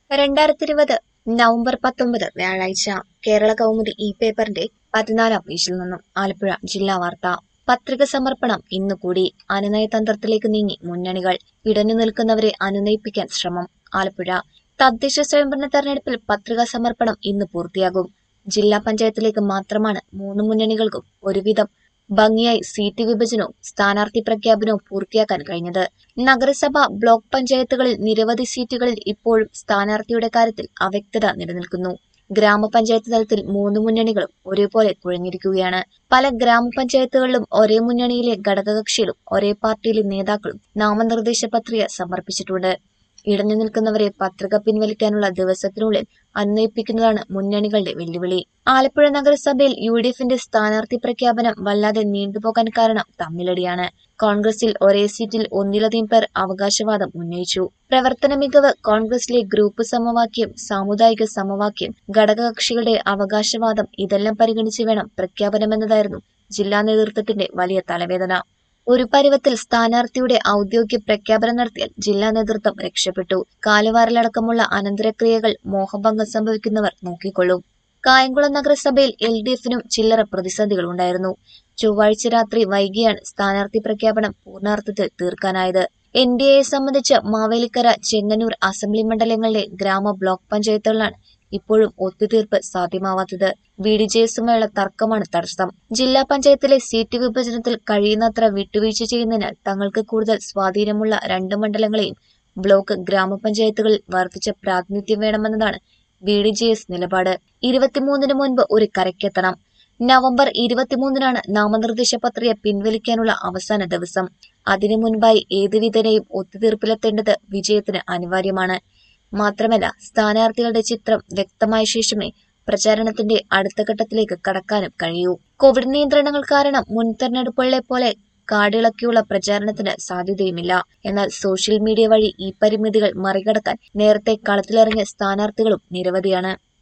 രണ്ടായിരത്തി ഇരുപത് നവംബർ പത്തൊമ്പത് വ്യാഴാഴ്ച കേരള കൗമുദി ഇ പേപ്പറിന്റെ പതിനാലാം പേജിൽ നിന്നും ആലപ്പുഴ ജില്ലാ വാർത്ത പത്രിക സമർപ്പണം ഇന്ന് കൂടി അനുനയതന്ത്രത്തിലേക്ക് നീങ്ങി മുന്നണികൾ ഇടഞ്ഞു നിൽക്കുന്നവരെ അനുനയിപ്പിക്കാൻ ശ്രമം ആലപ്പുഴ തദ്ദേശ സ്വയംഭരണ തെരഞ്ഞെടുപ്പിൽ പത്രിക സമർപ്പണം ഇന്ന് പൂർത്തിയാകും ജില്ലാ പഞ്ചായത്തിലേക്ക് മാത്രമാണ് മൂന്ന് മുന്നണികൾക്കും ഒരുവിധം ഭംഗിയായി സീറ്റ് വിഭജനവും സ്ഥാനാർത്ഥി പ്രഖ്യാപനവും പൂർത്തിയാക്കാൻ കഴിഞ്ഞത് നഗരസഭ ബ്ലോക്ക് പഞ്ചായത്തുകളിൽ നിരവധി സീറ്റുകളിൽ ഇപ്പോഴും സ്ഥാനാർത്ഥിയുടെ കാര്യത്തിൽ അവ്യക്തത നിലനിൽക്കുന്നു ഗ്രാമപഞ്ചായത്ത് തലത്തിൽ മൂന്ന് മുന്നണികളും ഒരേപോലെ കുഴഞ്ഞിരിക്കുകയാണ് പല ഗ്രാമപഞ്ചായത്തുകളിലും ഒരേ മുന്നണിയിലെ ഘടകകക്ഷികളും ഒരേ പാർട്ടിയിലെ നേതാക്കളും നാമനിർദ്ദേശ പത്രിക സമർപ്പിച്ചിട്ടുണ്ട് ഇടഞ്ഞു നിൽക്കുന്നവരെ പത്രിക പിൻവലിക്കാനുള്ള ദിവസത്തിനുള്ളിൽ അന്വയിപ്പിക്കുന്നതാണ് മുന്നണികളുടെ വെല്ലുവിളി ആലപ്പുഴ നഗരസഭയിൽ യു ഡി എഫിന്റെ സ്ഥാനാർത്ഥി പ്രഖ്യാപനം വല്ലാതെ നീണ്ടുപോകാൻ കാരണം തമ്മിലടിയാണ് കോൺഗ്രസിൽ ഒരേ സീറ്റിൽ ഒന്നിലധികം പേർ അവകാശവാദം ഉന്നയിച്ചു പ്രവർത്തന മികവ് കോൺഗ്രസിലെ ഗ്രൂപ്പ് സമവാക്യം സാമുദായിക സമവാക്യം ഘടകകക്ഷികളുടെ അവകാശവാദം ഇതെല്ലാം പരിഗണിച്ച് വേണം പ്രഖ്യാപനമെന്നതായിരുന്നു ജില്ലാ നേതൃത്വത്തിന്റെ വലിയ തലവേദന ഒരു പരുവത്തിൽ സ്ഥാനാർത്ഥിയുടെ ഔദ്യോഗിക പ്രഖ്യാപനം നടത്തിയാൽ ജില്ലാ നേതൃത്വം രക്ഷപ്പെട്ടു കാലുവാരലടക്കമുള്ള അനന്തരക്രിയകൾ മോഹഭംഗം സംഭവിക്കുന്നവർ നോക്കിക്കൊള്ളും കായംകുളം നഗരസഭയിൽ എൽ ഡി എഫിനും ചില്ലറ പ്രതിസന്ധികളുണ്ടായിരുന്നു ചൊവ്വാഴ്ച രാത്രി വൈകിയാണ് സ്ഥാനാർത്ഥി പ്രഖ്യാപനം പൂർണ്ണാർത്ഥത്തിൽ തീർക്കാനായത് എൻ ഡി എയെ സംബന്ധിച്ച് മാവേലിക്കര ചെങ്ങന്നൂർ അസംബ്ലി മണ്ഡലങ്ങളിലെ ഗ്രാമ ബ്ലോക്ക് പഞ്ചായത്തുകളിലാണ് ഇപ്പോഴും ഒത്തുതീർപ്പ് സാധ്യമാവാത്തത് ബി ഡി ജെ എസുമായുള്ള തർക്കമാണ് തടസ്സം ജില്ലാ പഞ്ചായത്തിലെ സീറ്റ് വിഭജനത്തിൽ കഴിയുന്നത്ര വിട്ടുവീഴ്ച ചെയ്യുന്നതിനാൽ തങ്ങൾക്ക് കൂടുതൽ സ്വാധീനമുള്ള രണ്ട് മണ്ഡലങ്ങളെയും ബ്ലോക്ക് ഗ്രാമപഞ്ചായത്തുകളിൽ വർദ്ധിച്ച പ്രാതിനിധ്യം വേണമെന്നതാണ് ബി ഡി ജെ എസ് നിലപാട് ഇരുപത്തിമൂന്നിന് മുൻപ് ഒരു കരയ്ക്കെത്തണം നവംബർ ഇരുപത്തിമൂന്നിനാണ് നാമനിർദ്ദേശ പത്രിക പിൻവലിക്കാനുള്ള അവസാന ദിവസം അതിനു മുൻപായി ഏത് വിധേനയും ഒത്തുതീർപ്പിലെത്തേണ്ടത് വിജയത്തിന് അനിവാര്യമാണ് മാത്രമല്ല സ്ഥാനാർത്ഥികളുടെ ചിത്രം വ്യക്തമായ ശേഷമേ പ്രചാരണത്തിന്റെ അടുത്ത ഘട്ടത്തിലേക്ക് കടക്കാനും കഴിയൂ കോവിഡ് നിയന്ത്രണങ്ങൾ കാരണം മുൻ തെരഞ്ഞെടുപ്പുകളെ പോലെ കാടിളക്കിയുള്ള പ്രചാരണത്തിന് സാധ്യതയുമില്ല എന്നാൽ സോഷ്യൽ മീഡിയ വഴി ഈ പരിമിതികൾ മറികടക്കാൻ നേരത്തെ കളത്തിലിറങ്ങിയ സ്ഥാനാർത്ഥികളും നിരവധിയാണ്